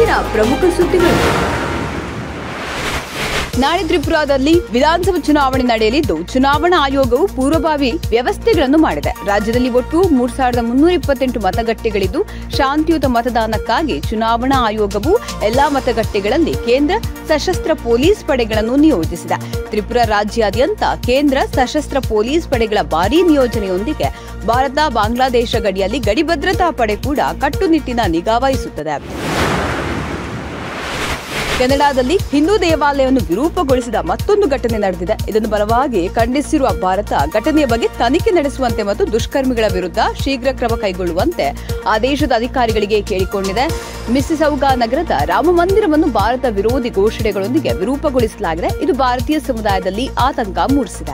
ಇವತ್ತಿನ ಪ್ರಮುಖ ಸುದ್ದಿಗಳು ನಾಳೆ ತ್ರಿಪುರಾದಲ್ಲಿ ವಿಧಾನಸಭಾ ಚುನಾವಣೆ ನಡೆಯಲಿದ್ದು ಚುನಾವಣಾ ಆಯೋಗವು ಪೂರ್ವಭಾವಿ ವ್ಯವಸ್ಥೆಗಳನ್ನು ಮಾಡಿದೆ ರಾಜ್ಯದಲ್ಲಿ ಒಟ್ಟು ಮೂರ್ ಸಾವಿರದ ಮುನ್ನೂರ ಇಪ್ಪತ್ತೆಂಟು ಮತಗಟ್ಟೆಗಳಿದ್ದು ಶಾಂತಿಯುತ ಮತದಾನಕ್ಕಾಗಿ ಚುನಾವಣಾ ಆಯೋಗವು ಎಲ್ಲಾ ಮತಗಟ್ಟೆಗಳಲ್ಲಿ ಕೇಂದ್ರ ಸಶಸ್ತ್ರ ಪೊಲೀಸ್ ಪಡೆಗಳನ್ನು ನಿಯೋಜಿಸಿದೆ ತ್ರಿಪುರಾ ರಾಜ್ಯಾದ್ಯಂತ ಕೇಂದ್ರ ಸಶಸ್ತ್ರ ಪೊಲೀಸ್ ಪಡೆಗಳ ಭಾರೀ ನಿಯೋಜನೆಯೊಂದಿಗೆ ಭಾರತ ಬಾಂಗ್ಲಾದೇಶ ಗಡಿಯಲ್ಲಿ ಗಡಿ ಭದ್ರತಾ ಪಡೆ ಕೂಡ ಕಟ್ಟುನಿಟ್ಟಿನ ನಿಗಾ ವಹಿಸುತ್ತದೆ ಕೆನಡಾದಲ್ಲಿ ಹಿಂದೂ ದೇವಾಲಯವನ್ನು ವಿರೂಪಗೊಳಿಸಿದ ಮತ್ತೊಂದು ಘಟನೆ ನಡೆದಿದೆ ಇದನ್ನು ಬಲವಾಗಿ ಖಂಡಿಸಿರುವ ಭಾರತ ಘಟನೆಯ ಬಗ್ಗೆ ತನಿಖೆ ನಡೆಸುವಂತೆ ಮತ್ತು ದುಷ್ಕರ್ಮಿಗಳ ವಿರುದ್ಧ ಶೀಘ್ರ ಕ್ರಮ ಕೈಗೊಳ್ಳುವಂತೆ ಆ ದೇಶದ ಅಧಿಕಾರಿಗಳಿಗೆ ಕೇಳಿಕೊಂಡಿದೆ ಮಿಸ್ಸಿಸೌಗಾ ನಗರದ ರಾಮ ಮಂದಿರವನ್ನು ಭಾರತ ವಿರೋಧಿ ಘೋಷಣೆಗಳೊಂದಿಗೆ ವಿರೂಪಗೊಳಿಸಲಾಗಿದೆ ಇದು ಭಾರತೀಯ ಸಮುದಾಯದಲ್ಲಿ ಆತಂಕ ಮೂಡಿಸಿದೆ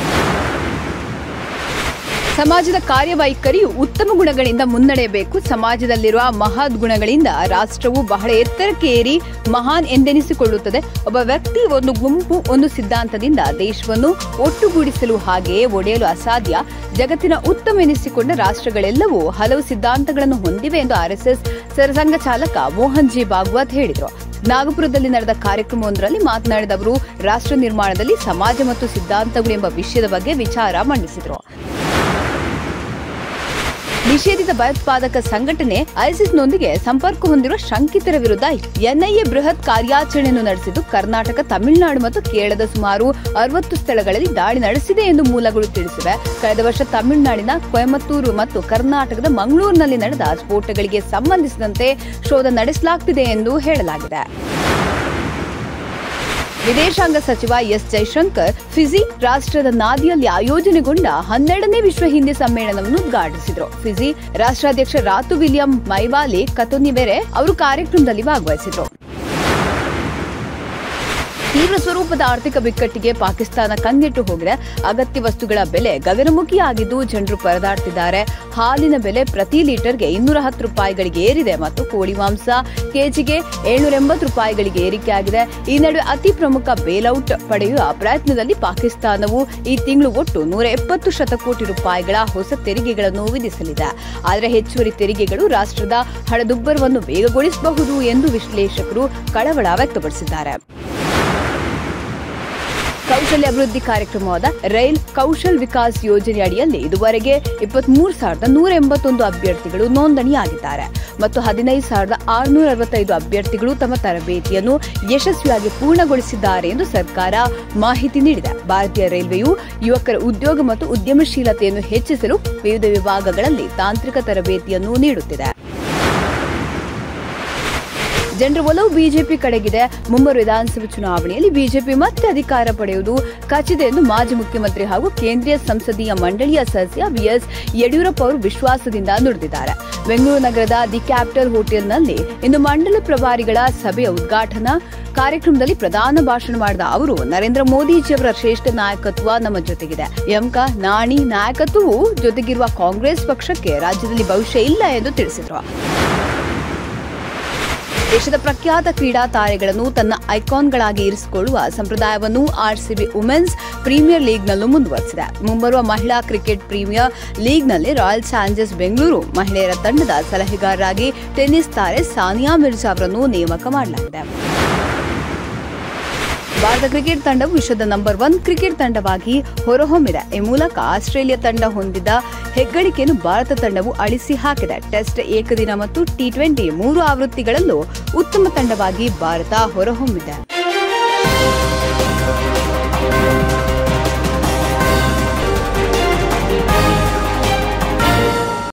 ಸಮಾಜದ ಕಾರ್ಯವೈಖರಿಯು ಉತ್ತಮ ಗುಣಗಳಿಂದ ಮುನ್ನಡೆಯಬೇಕು ಸಮಾಜದಲ್ಲಿರುವ ಮಹದ್ ಗುಣಗಳಿಂದ ರಾಷ್ಟ್ರವು ಬಹಳ ಎತ್ತರಕ್ಕೆ ಏರಿ ಮಹಾನ್ ಎಂದೆನಿಸಿಕೊಳ್ಳುತ್ತದೆ ಒಬ್ಬ ವ್ಯಕ್ತಿ ಒಂದು ಗುಂಪು ಒಂದು ಸಿದ್ಧಾಂತದಿಂದ ದೇಶವನ್ನು ಒಟ್ಟುಗೂಡಿಸಲು ಹಾಗೆಯೇ ಒಡೆಯಲು ಅಸಾಧ್ಯ ಜಗತ್ತಿನ ಉತ್ತಮ ಎನಿಸಿಕೊಂಡ ರಾಷ್ಟ್ರಗಳೆಲ್ಲವೂ ಹಲವು ಸಿದ್ಧಾಂತಗಳನ್ನು ಹೊಂದಿವೆ ಎಂದು ಆರ್ಎಸ್ಎಸ್ ಸರಸಂಘ ಚಾಲಕ ಮೋಹನ್ ಜಿ ಭಾಗವತ್ ಹೇಳಿದರು ನಾಗಪುರದಲ್ಲಿ ನಡೆದ ಕಾರ್ಯಕ್ರಮವೊಂದರಲ್ಲಿ ಮಾತನಾಡಿದ ಅವರು ರಾಷ್ಟ್ರ ನಿರ್ಮಾಣದಲ್ಲಿ ಸಮಾಜ ಮತ್ತು ಸಿದ್ಧಾಂತಗಳು ಎಂಬ ವಿಷಯದ ಬಗ್ಗೆ ವಿಚಾರ ಮಂಡಿಸಿದರು ನಿಷೇಧಿತ ಭಯೋತ್ಪಾದಕ ಸಂಘಟನೆ ಐಸಿಸ್ನೊಂದಿಗೆ ಸಂಪರ್ಕ ಹೊಂದಿರುವ ಶಂಕಿತರ ವಿರುದ್ಧ ಎನ್ಐಎ ಬೃಹತ್ ಕಾರ್ಯಾಚರಣೆಯನ್ನು ನಡೆಸಿದ್ದು ಕರ್ನಾಟಕ ತಮಿಳುನಾಡು ಮತ್ತು ಕೇರಳದ ಸುಮಾರು ಅರವತ್ತು ಸ್ಥಳಗಳಲ್ಲಿ ದಾಳಿ ನಡೆಸಿದೆ ಎಂದು ಮೂಲಗಳು ತಿಳಿಸಿವೆ ಕಳೆದ ವರ್ಷ ತಮಿಳುನಾಡಿನ ಕೊಯಮತ್ತೂರು ಮತ್ತು ಕರ್ನಾಟಕದ ಮಂಗಳೂರಿನಲ್ಲಿ ನಡೆದ ಸ್ಫೋಟಗಳಿಗೆ ಸಂಬಂಧಿಸಿದಂತೆ ಶೋಧ ನಡೆಸಲಾಗುತ್ತಿದೆ ಎಂದು ಹೇಳಲಾಗಿದೆ ವಿದೇಶಾಂಗ ಸಚಿವ ಎಸ್ ಜೈಶಂಕರ್ ಫಿಜಿ ರಾಷ್ಟ್ರದ ನಾದಿಯಲ್ಲಿ ಆಯೋಜನೆಗೊಂಡ ಹನ್ನೆರಡನೇ ವಿಶ್ವ ಹಿಂದಿ ಸಮ್ಮೇಳನವನ್ನು ಉದ್ಘಾಟಿಸಿದರು ಫಿಜಿ ರಾಷ್ಟ್ರಾಧ್ಯಕ್ಷ ರಾತು ವಿಲಿಯಂ ಮೈವಾಲಿ ಕತೋನಿವೆರೆ ಅವರು ಕಾರ್ಯಕ್ರಮದಲ್ಲಿ ಭಾಗವಹಿಸಿದರು ತೀವ್ರ ಸ್ವರೂಪದ ಆರ್ಥಿಕ ಬಿಕ್ಕಟ್ಟಿಗೆ ಪಾಕಿಸ್ತಾನ ಕಂಗೆಟ್ಟು ಹೋಗಿದೆ ಅಗತ್ಯ ವಸ್ತುಗಳ ಬೆಲೆ ಗಗನಮುಖಿಯಾಗಿದ್ದು ಜನರು ಪರದಾಡ್ತಿದ್ದಾರೆ ಹಾಲಿನ ಬೆಲೆ ಪ್ರತಿ ಲೀಟರ್ಗೆ ಇನ್ನೂರ ಹತ್ತು ರೂಪಾಯಿಗಳಿಗೆ ಏರಿದೆ ಮತ್ತು ಕೋಳಿ ಮಾಂಸ ಕೆಜಿಗೆ ಏಳ್ನೂರ ಎಂಬತ್ತು ರೂಪಾಯಿಗಳಿಗೆ ಏರಿಕೆಯಾಗಿದೆ ಈ ನಡುವೆ ಅತಿ ಪ್ರಮುಖ ಬೇಲ್ಔಟ್ ಪಡೆಯುವ ಪ್ರಯತ್ನದಲ್ಲಿ ಪಾಕಿಸ್ತಾನವು ಈ ತಿಂಗಳು ಒಟ್ಟು ನೂರ ಎಪ್ಪತ್ತು ಶತಕೋಟಿ ರೂಪಾಯಿಗಳ ಹೊಸ ತೆರಿಗೆಗಳನ್ನು ವಿಧಿಸಲಿದೆ ಆದರೆ ಹೆಚ್ಚುವರಿ ತೆರಿಗೆಗಳು ರಾಷ್ಟ್ರದ ಹಣದುಬ್ಬರವನ್ನು ವೇಗಗೊಳಿಸಬಹುದು ಎಂದು ವಿಶ್ಲೇಷಕರು ಕಳವಳ ವ್ಯಕ್ತಪಡಿಸಿದ್ದಾರೆ ಕೌಶಲ್ಯ ಅಭಿವೃದ್ಧಿ ಕಾರ್ಯಕ್ರಮವಾದ ರೈಲ್ ಕೌಶಲ್ ವಿಕಾಸ್ ಯೋಜನೆ ಅಡಿಯಲ್ಲಿ ಇದುವರೆಗೆ ಇಪ್ಪತ್ಮೂರು ಸಾವಿರದ ನೂರ ಎಂಬತ್ತೊಂದು ಅಭ್ಯರ್ಥಿಗಳು ನೋಂದಣಿಯಾಗಿದ್ದಾರೆ ಮತ್ತು ಹದಿನೈದು ಸಾವಿರದ ಆರುನೂರ ಅರವತ್ತೈದು ಅಭ್ಯರ್ಥಿಗಳು ತಮ್ಮ ತರಬೇತಿಯನ್ನು ಯಶಸ್ವಿಯಾಗಿ ಪೂರ್ಣಗೊಳಿಸಿದ್ದಾರೆ ಎಂದು ಸರ್ಕಾರ ಮಾಹಿತಿ ನೀಡಿದೆ ಭಾರತೀಯ ರೈಲ್ವೆಯು ಯುವಕರ ಉದ್ಯೋಗ ಮತ್ತು ಉದ್ಯಮಶೀಲತೆಯನ್ನು ಹೆಚ್ಚಿಸಲು ವಿವಿಧ ವಿಭಾಗಗಳಲ್ಲಿ ತಾಂತ್ರಿಕ ತರಬೇತಿಯನ್ನು ನೀಡುತ್ತಿದೆ ಜನರ ಒಲವು ಬಿಜೆಪಿ ಕಡೆಗಿದೆ ಮುಂಬರುವ ವಿಧಾನಸಭೆ ಚುನಾವಣೆಯಲ್ಲಿ ಬಿಜೆಪಿ ಮತ್ತೆ ಅಧಿಕಾರ ಪಡೆಯುವುದು ಖಚಿತ ಎಂದು ಮಾಜಿ ಮುಖ್ಯಮಂತ್ರಿ ಹಾಗೂ ಕೇಂದ್ರೀಯ ಸಂಸದೀಯ ಮಂಡಳಿಯ ಸದಸ್ಯ ಬಿಎಸ್ ಯಡಿಯೂರಪ್ಪ ಅವರು ವಿಶ್ವಾಸದಿಂದ ನುಡಿದಿದ್ದಾರೆ ಬೆಂಗಳೂರು ನಗರದ ದಿ ಕ್ಯಾಪಿಟಲ್ ಹೋಟೆಲ್ನಲ್ಲಿ ಇಂದು ಮಂಡಲ ಪ್ರಭಾರಿಗಳ ಸಭೆಯ ಉದ್ಘಾಟನಾ ಕಾರ್ಯಕ್ರಮದಲ್ಲಿ ಪ್ರಧಾನ ಭಾಷಣ ಮಾಡಿದ ಅವರು ನರೇಂದ್ರ ಮೋದಿಜಿಯವರ ಶ್ರೇಷ್ಠ ನಾಯಕತ್ವ ನಮ್ಮ ಜೊತೆಗಿದೆ ಎಂಕ ನಾಣಿ ನಾಯಕತ್ವವು ಜೊತೆಗಿರುವ ಕಾಂಗ್ರೆಸ್ ಪಕ್ಷಕ್ಕೆ ರಾಜ್ಯದಲ್ಲಿ ಭವಿಷ್ಯ ಇಲ್ಲ ಎಂದು ತಿಳಿಸಿದರು ದೇಶದ ಪ್ರಖ್ಯಾತ ಕ್ರೀಡಾ ತಾರೆಗಳನ್ನು ತನ್ನ ಐಕಾನ್ಗಳಾಗಿ ಇರಿಸಿಕೊಳ್ಳುವ ಸಂಪ್ರದಾಯವನ್ನು ಆರ್ಸಿಬಿ ವುಮೆನ್ಸ್ ಪ್ರೀಮಿಯರ್ ಲೀಗ್ನಲ್ಲೂ ಮುಂದುವರೆಸಿದೆ ಮುಂಬರುವ ಮಹಿಳಾ ಕ್ರಿಕೆಟ್ ಪ್ರೀಮಿಯರ್ ಲೀಗ್ನಲ್ಲಿ ರಾಯಲ್ ಚಾಲೆಂಜರ್ಸ್ ಬೆಂಗಳೂರು ಮಹಿಳೆಯರ ತಂಡದ ಸಲಹೆಗಾರರಾಗಿ ಟೆನ್ನಿಸ್ ತಾರೆ ಸಾನಿಯಾ ಮಿರ್ಜಾ ಅವರನ್ನು ನೇಮಕ ಮಾಡಲಾಗಿದೆ ಭಾರತ ಕ್ರಿಕೆಟ್ ತಂಡವು ವಿಶ್ವದ ನಂಬರ್ ಒನ್ ಕ್ರಿಕೆಟ್ ತಂಡವಾಗಿ ಹೊರಹೊಮ್ಮಿದೆ ಈ ಮೂಲಕ ಆಸ್ಟ್ರೇಲಿಯಾ ತಂಡ ಹೊಂದಿದ್ದ ಹೆಗ್ಗಳಿಕೆಯನ್ನು ಭಾರತ ತಂಡವು ಅಳಿಸಿ ಹಾಕಿದೆ ಟೆಸ್ಟ್ ಏಕದಿನ ಮತ್ತು ಟಿ ಟ್ವೆಂಟಿ ಮೂರು ಆವೃತ್ತಿಗಳಲ್ಲೂ ಉತ್ತಮ ತಂಡವಾಗಿ ಭಾರತ ಹೊರಹೊಮ್ಮಿದೆ